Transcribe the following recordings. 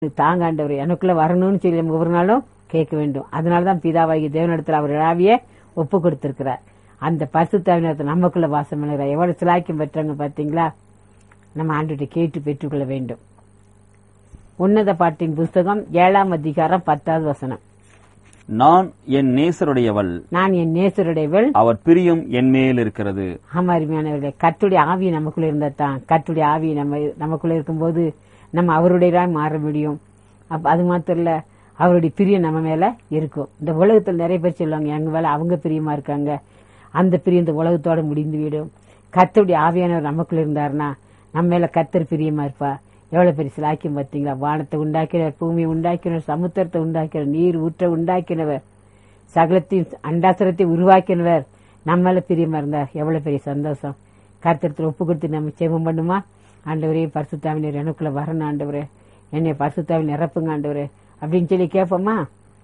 தாங்க ஆண்டவர் எனக்குள்ள வரணும்னு சொல்லி நம்ம ஒவ்வொரு நாளும் கேட்க வேண்டும் அதனாலதான் பிதாவாகி தேவனிடத்தில் அவர் ஆவிய ஒப்பு கொடுத்திருக்கிறார் அந்த பரிசுத்தாவினத்தை நமக்குள்ள வாசம் பண்ணுகிறார் எவ்வளவு சிலாக்கியம் பெற்றாங்க பாத்தீங்களா நம்ம ஆண்டுகிட்ட கேட்டு பெற்றுக்கொள்ள வேண்டும் உன்னத பாட்டின் புஸ்தகம் ஏழாம் அதிகாரம் பத்தாவது வசனம் நான் என் நேசருடையவள் நான் என் நேசருடையவள் அவர் பிரியம் என் மேல் இருக்கிறது ஆமா அருமையானவர்களே கத்துடைய ஆவி நமக்குள்ள இருந்தா தான் கத்துடைய ஆவி நம்ம நமக்குள்ள இருக்கும்போது நம்ம அவருடையதான் மாற முடியும் அப்ப அது மாத்திரம் இல்ல அவருடைய பிரியம் நம்ம மேல இருக்கும் இந்த உலகத்துல நிறைய பேர் சொல்லுவாங்க எங்க மேல அவங்க பிரியமா இருக்காங்க அந்த பிரியம் இந்த உலகத்தோட முடிந்து விடும் கத்துடைய ஆவியானவர் நமக்குள்ள இருந்தாருன்னா நம்ம மேல கத்தர் பிரியமா இருப்பா எவ்வளவு பெரிய சிலாக்கியம் பார்த்தீங்களா வானத்தை உண்டாக்கினவர் பூமியை உண்டாக்கினவர் சமுத்திரத்தை உண்டாக்கினவர் நீர் ஊற்ற உண்டாக்கினவர் சகலத்தையும் அண்டாசரத்தை உருவாக்கினவர் நம்ம மேல பிரியமா இருந்தா எவ்வளவு பெரிய சந்தோஷம் கருத்தத்தில் ஒப்பு கொடுத்து நம்ம சேமம் பண்ணுமா ஆண்டவரே பரிசுத்தாவினர் எனக்குள்ள வரணும் ஆண்டவரே என்னை பரிசுத்தாவின் நிரப்புங்க ஆண்டவரே அப்படின்னு சொல்லி கேட்போமா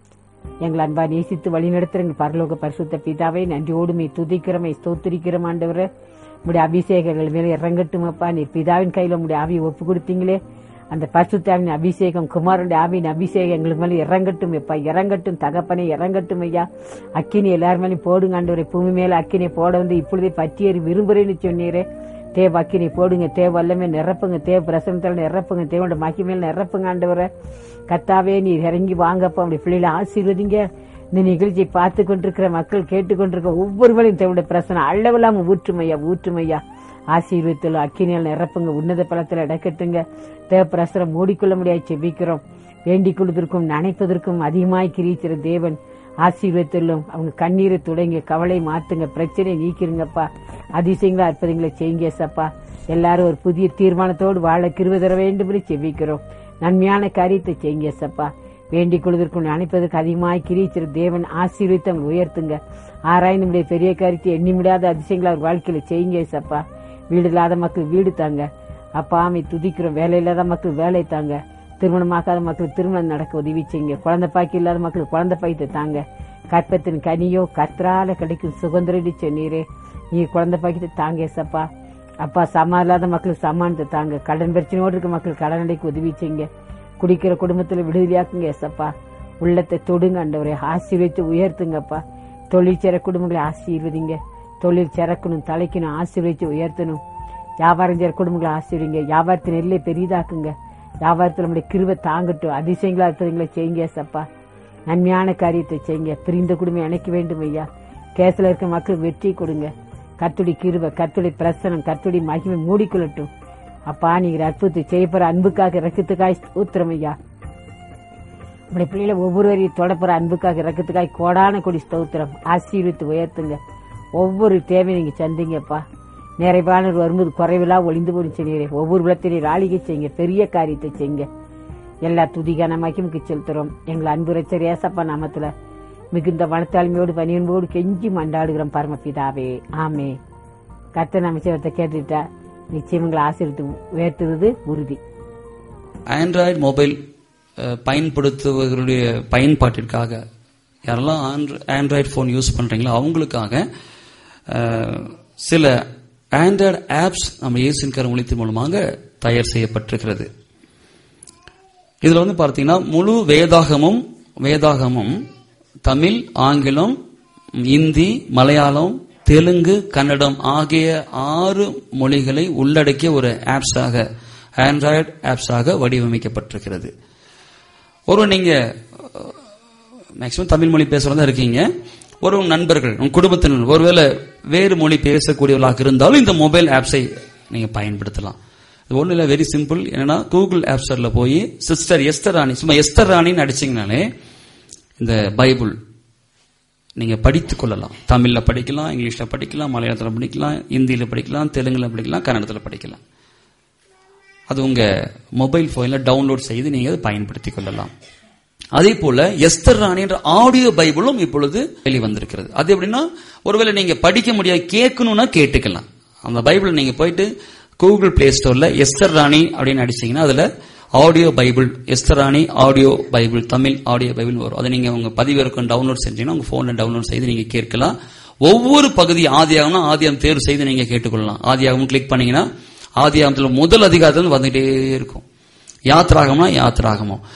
எங்களை அன்பா நேசித்து வழி நடத்துறங்க பரலோக பரிசுத்த பிதாவை நன்றியோடுமை துதிக்கிறமை ஸ்தோத்திரிக்கிறோம் ஆண்டவரே உடைய அபிஷேகங்கள் மேல இறங்கட்டும் அப்பா நீ பிதாவின் கையில உடைய ஆவியை ஒப்பு கொடுத்தீங்களே அந்த பரிசுத்தாவின் அபிஷேகம் குமாரனுடைய ஆவியின் அபிஷேகம் எங்களுக்கு மேல இறங்கட்டும் எப்பா இறங்கட்டும் தகப்பனே இறங்கட்டும் ஐயா அக்கினி எல்லாரும் மேலேயும் போடுங்க ஆண்டவரே பூமி மேல அக்கினி போட வந்து இப்பொழுதே பற்றியறி விரும்புறேன்னு சொன்னீரே தேவ அக்கினி போடுங்க தேவ வல்லமே நிரப்புங்க தேவ பிரசனத்தால நிரப்புங்க தேவோட மகிமையில நிரப்புங்க ஆண்டவரை கத்தாவே நீ இறங்கி வாங்கப்பா அப்படி பிள்ளைகளை ஆசீர்வதிங்க இந்த நிகழ்ச்சியை பார்த்து கொண்டிருக்கிற மக்கள் கேட்டுக்கொண்டிருக்க ஒவ்வொருவரையும் தேவனுடைய பிரசனை அளவில்லாம ஊற்றுமையா ஊற்றுமையா ஆசீர்வத்தில் அக்கினியால் நிரப்புங்க உன்னத பலத்தில் இடக்கட்டுங்க தேவ பிரசரம் மூடிக்கொள்ள முடியாது செபிக்கிறோம் வேண்டிக் கொள்வதற்கும் நினைப்பதற்கும் அதிகமாய் கிரிச்சிற தேவன் ஆசீர்வத்திலும் அவங்க கண்ணீரை தொடங்க கவலை மாத்துங்க பிரச்சனையை நீக்கிருங்கப்பா அதிசயங்களா அற்புதங்களை செய்யுங்க சப்பா எல்லாரும் ஒரு புதிய தீர்மானத்தோடு வாழ கிருப தர வேண்டும் என்று செபிக்கிறோம் நன்மையான காரியத்தை செய்யுங்க சப்பா வேண்டிக் கொள்வதற்கும் நினைப்பதற்கு அதிகமாய் கிரிச்சிற தேவன் ஆசீர்வித்து அவங்க உயர்த்துங்க ஆராய்ந்து நம்முடைய பெரிய காரியத்தை எண்ணி முடியாத அதிசயங்களை அவர் வாழ்க்கையில செய்யுங்க சப்பா வீடு இல்லாத மக்கள் வீடு தாங்க அப்பா ஆமை துதிக்கிறோம் வேலை இல்லாத மக்கள் வேலை தாங்க திருமணமாக்காத மக்களுக்கு திருமணம் நடக்க உதவி செய்யுங்க குழந்தை பாக்கி இல்லாத மக்களுக்கு குழந்தை பாய்த்து தாங்க கற்பத்தின் கனியோ கத்ரால கிடைக்கும் சுதந்திரடி சொன்னீரே நீ குழந்தை பாக்கிட்டு தாங்க ஏசப்பா அப்பா சமா இல்லாத மக்களுக்கு சமானத்தை தாங்க கடன் பிரச்சனையோடு இருக்க மக்களுக்கு கடன் அடைக்க உதவி செய்யுங்க குடிக்கிற குடும்பத்துல விடுதலையாக்குங்க ஏசப்பா உள்ளத்தை தொடுங்க ஆண்டவரே ஆசீர்வதித்து உயர்த்துங்கப்பா தொழில் சேர குடும்பங்களை ஆசீர்வதிங்க தொழில் சிறக்கணும் தலைக்கணும் ஆசீர்வதித்து உயர்த்தணும் வியாபாரம் செய்யற குடும்பங்களை ஆசீர்வதிங்க வியாபாரத்தின் எல்லை பெரிதாக்குங்க வியாபாரத்தில் நம்முடைய கிருவை தாங்கட்டும் அதிசயங்களா இருக்கிறவங்களை செய்யுங்க சப்பா நன்மையான காரியத்தை செய்யுங்க பிரிந்த குடும்பம் இணைக்க வேண்டும் ஐயா கேஸ்ல இருக்க மக்களுக்கு வெற்றி கொடுங்க கத்துடி கிருவை கத்துடி பிரசனம் கத்துடி மகிமை மூடிக்கொள்ளட்டும் அப்பா நீங்க அற்புதத்தை செய்யப்படுற அன்புக்காக ரக்கத்துக்காய் ஊத்திரம் ஐயா உடைய பிள்ளைகளை ஒவ்வொருவரையும் தொடப்புற அன்புக்காக இறக்கத்துக்காய் கோடான கொடி ஸ்தோத்திரம் ஆசீர்வித்து உயர்த்துங்க ஒவ்வொரு தேவையும் நீங்க சந்திங்கப்பா நிறைவானவர் வரும்போது குறைவிலா ஒளிந்து போடும் செய்யுங்க ஒவ்வொரு விளத்திலையும் ராளிகை செய்யுங்க பெரிய காரியத்தை செய்யுங்க எல்லா துதிகான மகிமுக்கு செலுத்துறோம் எங்களை அன்பு ரச்சர் ஏசப்பா நாமத்துல மிகுந்த வனத்தாழ்மையோடு பணியன்போடு கெஞ்சி மண்டாடுகிறோம் பரமபிதாவே ஆமே கத்த நமச்சிவத்தை கேட்டுட்டா நிச்சயம் எங்களை ஆசீர்வித்து உயர்த்துவது உறுதி ஆண்ட்ராய்டு மொபைல் அஹ், பயன்படுத்துவர்களுடைய பயன்பாட்டிற்காக யாரெல்லாம் ஆண்ட்ராய்டு ஃபோன் யூஸ் பண்றீங்களோ அவங்களுக்காக அஹ், சில ஆண்ட்ராய்டு ஆப்ஸ் நம்ம இயேசின் கருமொழித்தின் மூலமாக தயார் செய்யப்பட்டிருக்கிறது இதுல வந்து பார்த்தீங்கன்னா முழு வேதாகமும் வேதாகமும் தமிழ் ஆங்கிலம் இந்தி மலையாளம் தெலுங்கு கன்னடம் ஆகிய ஆறு மொழிகளை உள்ளடக்கிய ஒரு ஆப்ஸாக ஆண்ட்ராய்டு ஆப்ஸாக வடிவமைக்கப்பட்டிருக்கிறது ஒரு நீங்க மேக்சிமம் தமிழ் மொழி பேசுறதா இருக்கீங்க ஒரு உங்க நண்பர்கள் உங்க குடும்பத்தினர் ஒருவேளை வேறு மொழி பேசக்கூடியவர்களாக இருந்தாலும் இந்த மொபைல் ஆப்ஸை நீங்க பயன்படுத்தலாம் இது ஒண்ணு இல்ல வெரி சிம்பிள் என்னன்னா கூகுள் ஆப் ஸ்டோர்ல போய் சிஸ்டர் எஸ்தர் ராணி சும்மா எஸ்தர் ராணின்னு அடிச்சீங்கனாலே இந்த பைபிள் நீங்க படித்துக் கொள்ளலாம் தமிழ்ல படிக்கலாம் இங்கிலீஷ்ல படிக்கலாம் மலையாளத்துல படிக்கலாம் இந்தியில படிக்கலாம் தெலுங்குல படிக்கலாம் கன்னடத்துல படிக்கலாம் அது உங்க மொபைல் போன்ல டவுன்லோட் செய்து நீங்க அதை பயன்படுத்திக் கொள்ளலாம் அதே போல எஸ்தர் ராணி என்ற ஆடியோ பைபிளும் இப்பொழுது வெளிவந்திருக்கிறது அது எப்படின்னா ஒருவேளை நீங்க படிக்க முடியாது கேட்கணும்னா கேட்டுக்கலாம் அந்த பைபிள் நீங்க போயிட்டு கூகுள் பிளே ஸ்டோர்ல எஸ்தர் ராணி அப்படின்னு அடிச்சீங்கன்னா அதுல ஆடியோ பைபிள் எஸ்தர் ராணி audio Bible Tamil audio Bible வரும் அதை நீங்க உங்க பதிவிறக்கம் டவுன்லோட் செஞ்சீங்கன்னா உங்க போன்ல டவுன்லோட் செய்து நீங்க கேட்கலாம் ஒவ்வொரு பகுதி ஆதியாகம்னா ஆதியாகம் தேர்வு செய்து நீங்க கேட்டுக்கொள்ளலாம் ஆதியாகம் கிளிக் பண்ணீங்கன்னா ஆதியாகத்துல முதல் அதிகாரத்துல வந்துட்டே இருக்கும் யாத்ராகம்னா யாத்ராகமம்